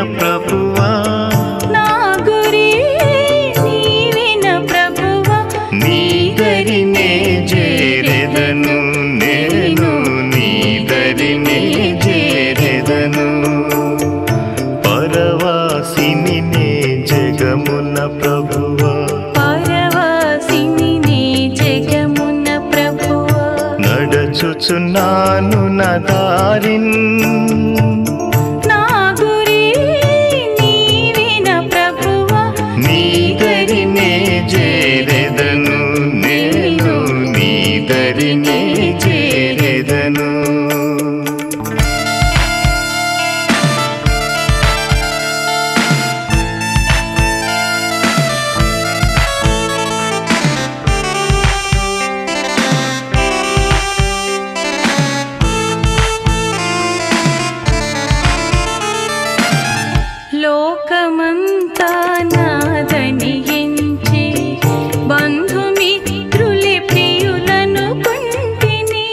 ప్రభువా నా గురి నీవిన ప్రభువా నీ దరినే చేరెదను నేను నీ దరినే చేరెదను పరవాసిని నే జగమున ప్రభువా పరవాసిని నీ జగమున ప్రభువా నడచుచున్నాను నా దారిన్ నా గురి నీవిన ప్రభువా నీ దరినే చేరెదను నేను నీ దరినే చేరెదను లోకమంతా నాదని ఎంచి బంధుమిత్రులే ప్రియులను కొంటిని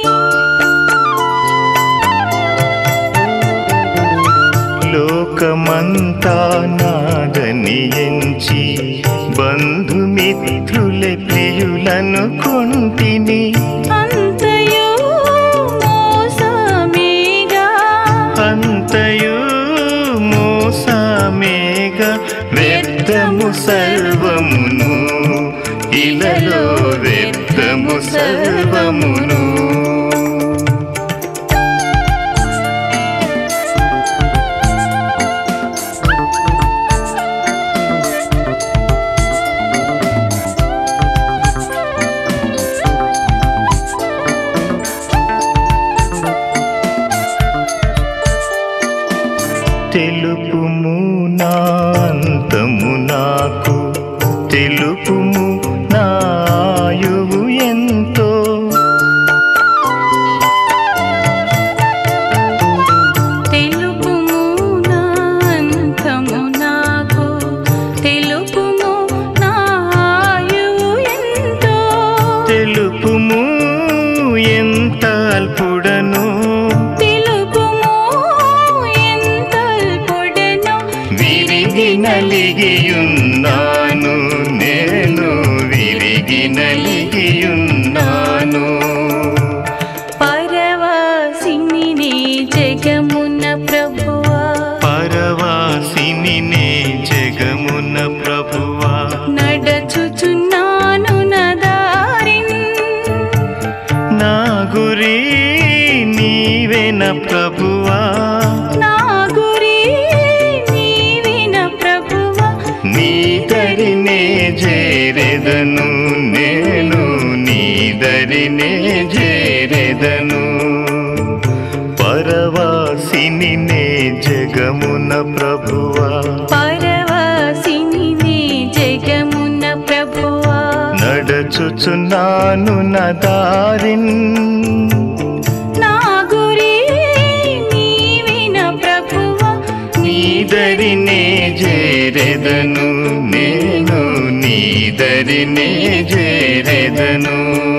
లోకమంతా నాదని ఎంచి బంధుమిత్రులే ప్రియులను కొంటిని అంతయు మోసమేగా అంతయు మోసమేగ వ్యర్థము సర్వమును ఇలలో వ్యర్థము సర్వమును తెలుపుము నా అంతము నాకు తెలుపుము నా ఆయువు ఎంతో తెలుపుము నా అంతము నాకు తెలుపుము నా ఆయువు ఎంతో తెలుపుము ఎంత అల్పుడను తెలుపుము ఎంత పొడెను విరిగి నలిగియున్నాను నేను విరిగి నలిగియున్నాను పరవాసిని నీ జగమున ప్రభువా పరవాసిని నే జగమున ప్రభువా నడచుచున్నాను నా దారిన్ నా గురి నీవేన ప్రభువా నా గురి నీవిన ప్రభువా నీ దరినే చేరెదను నేను నీ దరినే చేరెదను పరవాసిని నే జగమున ప్రభువా పరవాసిని నీ జగమున ప్రభువా నడచుచున్నాను నా దారిన్ నా గురి నీవిన ప్రభువా నీ దరినే చేరెదను నేను నీ దరినే చేరెదను